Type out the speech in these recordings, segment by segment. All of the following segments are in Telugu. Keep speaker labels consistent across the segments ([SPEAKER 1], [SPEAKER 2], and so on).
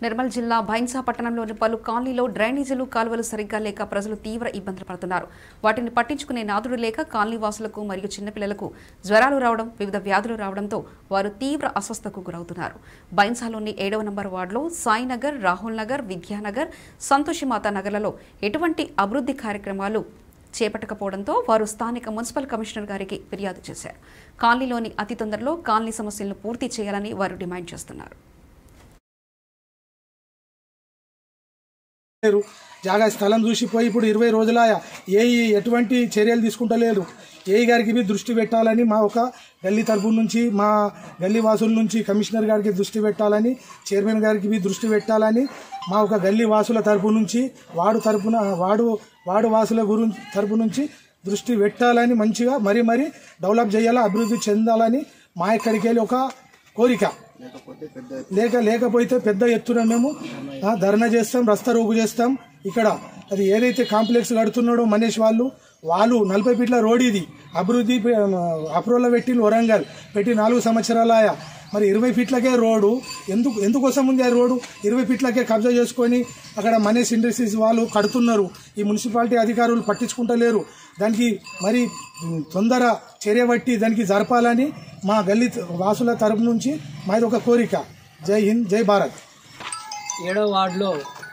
[SPEAKER 1] నిర్మల్ జిల్లా భైన్సా పట్టణంలోని పలు కాలనీలో డ్రైనేజీలు కాలువలు సరిగ్గా లేక ప్రజలు తీవ్ర ఇబ్బందులు పడుతున్నారు వాటిని పట్టించుకునే నాదుడు లేక కాలనీ వాసులకు మరియు చిన్నపిల్లలకు జ్వరాలు రావడం వివిధ వ్యాధులు రావడంతో వారు తీవ్ర అస్వస్థకు గురవుతున్నారు బైన్సాలోని ఏడవ నంబర్ వార్డులో సాయినగర్ రాహుల్ నగర్ విద్యానగర్ సంతోషిమాతా నగర్లలో ఎటువంటి అభివృద్ధి కార్యక్రమాలు చేపట్టకపోవడంతో వారు స్థానిక మున్సిపల్ కమిషనర్ గారికి ఫిర్యాదు చేశారు కాలనీలోని అతి తొందరలో కాలనీ సమస్యలను పూర్తి చేయాలని వారు డిమాండ్ చేస్తున్నారు
[SPEAKER 2] లేరు జాగా స్థలం చూసిపోయి ఇప్పుడు ఇరవై రోజుల ఏ ఎటువంటి చర్యలు తీసుకుంటలేరు ఏ గారికి ఇవి దృష్టి పెట్టాలని మా ఒక గల్లీ తరపు నుంచి మా గల్లీ వాసుల నుంచి కమిషనర్ గారికి దృష్టి పెట్టాలని చైర్మన్ గారికి ఇవి దృష్టి పెట్టాలని మా ఒక గల్లీ వాసుల తరపు నుంచి వాడు తరపున వాడు వాడు వాసుల గురించి తరపు నుంచి దృష్టి పెట్టాలని మంచిగా మరి మరి డెవలప్ చేయాలా అభివృద్ధి చెందాలని మా ఇక్కడికి వెళ్ళి ఒక కోరిక లేక లేకపోతే పెద్ద ఎత్తున మేము ఆ, ధర్నా చేస్తాం రస్తా రోగు చేస్తాం ఇక్కడ అది ఏదైతే కాంప్లెక్స్ కడుతున్నాడో మనీష్ వాళ్ళు వాళ్ళు నలభై ఫీట్ల రోడ్ ఇది అభివృద్ధి అప్రూవల్ పెట్టిన వరంగల్ పెట్టి నాలుగు సంవత్సరాలాయ మరి ఇరవై ఫీట్లకే రోడ్డు ఎందుకు ఎందుకోసం ఉంది ఆ రోడ్డు ఇరవై ఫీట్లకే కబ్జా చేసుకొని అక్కడ మనీష్ ఇండస్ట్రీస్ వాళ్ళు కడుతున్నారు ఈ మున్సిపాలిటీ అధికారులు పట్టించుకుంటలేరు దానికి మరి ఉమ్, తొందర చర్య పట్టి దానికి జరపాలని మా గల్లీ వాసుల తరపు నుంచి మాది ఒక కోరిక జై హింద్ జై భారత్
[SPEAKER 3] ఏడో వార్డులో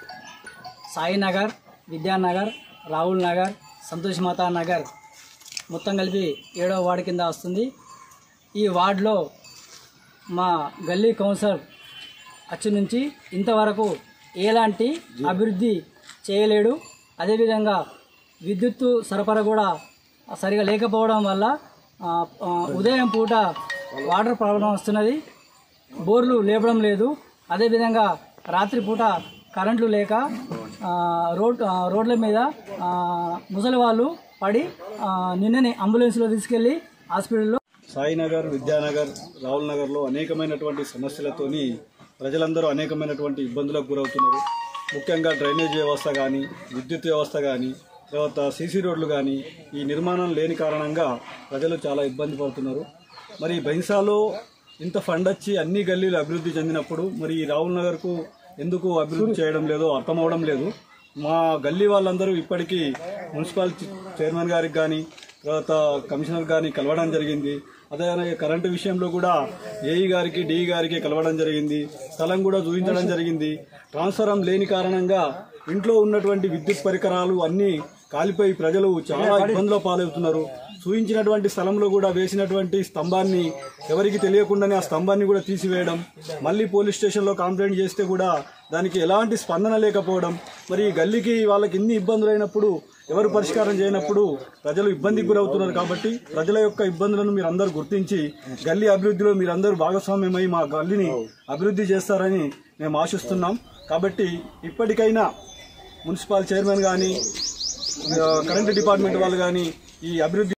[SPEAKER 3] సాయినగర్ విద్యానగర్ రాహుల్ నగర్ సంతోష్ మాతా నగర్ మొత్తం కలిపి ఏడో వార్డు కింద వస్తుంది ఈ వార్డులో మా గల్లీ కౌన్సిలర్ వచ్చి నుంచి ఇంతవరకు ఎలాంటి అభివృద్ధి చేయలేడు అదేవిధంగా విద్యుత్తు సరఫరా కూడా సరిగా లేకపోవడం వల్ల ఆ, ఆ, ఉదయం పూట వాటర్ ప్రాబ్లం వస్తున్నది బోర్లు లేపడం లేదు అదేవిధంగా రాత్రిపూట కరెంట్లు లేక ఆ, రోడ్ ఆ, రోడ్ల మీద ఆ, ముసలి వాళ్ళు పడి ఆ, నిన్ననే అంబులెన్స్లో తీసుకెళ్ళి హాస్పిటల్లో
[SPEAKER 4] సాయినగర్ విద్యానగర్ రాహుల్ నగర్లో అనేకమైనటువంటి సమస్యలతోని ప్రజలందరూ అనేకమైనటువంటి ఇబ్బందులకు గురవుతున్నారు ముఖ్యంగా డ్రైనేజ్ వ్యవస్థ కానీ విద్యుత్ వ్యవస్థ కానీ తర్వాత సీసీ రోడ్లు కానీ ఈ నిర్మాణం లేని కారణంగా ప్రజలు చాలా ఇబ్బంది పడుతున్నారు మరి బైన్సాలో ఇంత ఫండ్ వచ్చి అన్ని గల్లీలు అభివృద్ధి చెందినప్పుడు మరి ఈ రాహుల్ నగర్కు ఎందుకు అభివృద్ధి చేయడం లేదో అర్థం అవడం లేదు మా గల్లీ వాళ్ళందరూ ఇప్పటికీ మున్సిపల్ చైర్మన్ గారికి కానీ తర్వాత కమిషనర్ గారిని కలవడం జరిగింది అదే కరెంటు విషయంలో కూడా ఏఈ గారికి డిఈ గారికి కలవడం జరిగింది స్థలం కూడా చూపించడం జరిగింది ట్రాన్స్ఫరం లేని కారణంగా ఇంట్లో ఉన్నటువంటి విద్యుత్ పరికరాలు అన్నీ కాలిపోయి ప్రజలు చాలా ఇబ్బందుల పాలవుతున్నారు చూయించినటువంటి స్థలంలో కూడా వేసినటువంటి స్తంభాన్ని ఎవరికి తెలియకుండానే ఆ స్తంభాన్ని కూడా తీసివేయడం మళ్ళీ పోలీస్ స్టేషన్లో కంప్లైంట్ చేస్తే కూడా దానికి ఎలాంటి స్పందన లేకపోవడం మరి ఈ గల్లీకి వాళ్ళకి ఇన్ని ఇబ్బందులు అయినప్పుడు ఎవరు పరిష్కారం చేయనప్పుడు ప్రజలు ఇబ్బందికి గురవుతున్నారు కాబట్టి ప్రజల యొక్క ఇబ్బందులను మీరు అందరూ గుర్తించి గల్లీ అభివృద్ధిలో మీరందరూ భాగస్వామ్యమై మా గల్లీని అభివృద్ధి చేస్తారని మేము ఆశిస్తున్నాం కాబట్టి ఇప్పటికైనా మున్సిపల్ చైర్మన్ కానీ కరెంట్ డిపార్ట్మెంట్ వాళ్ళు కానీ ఈ అభివృద్ధి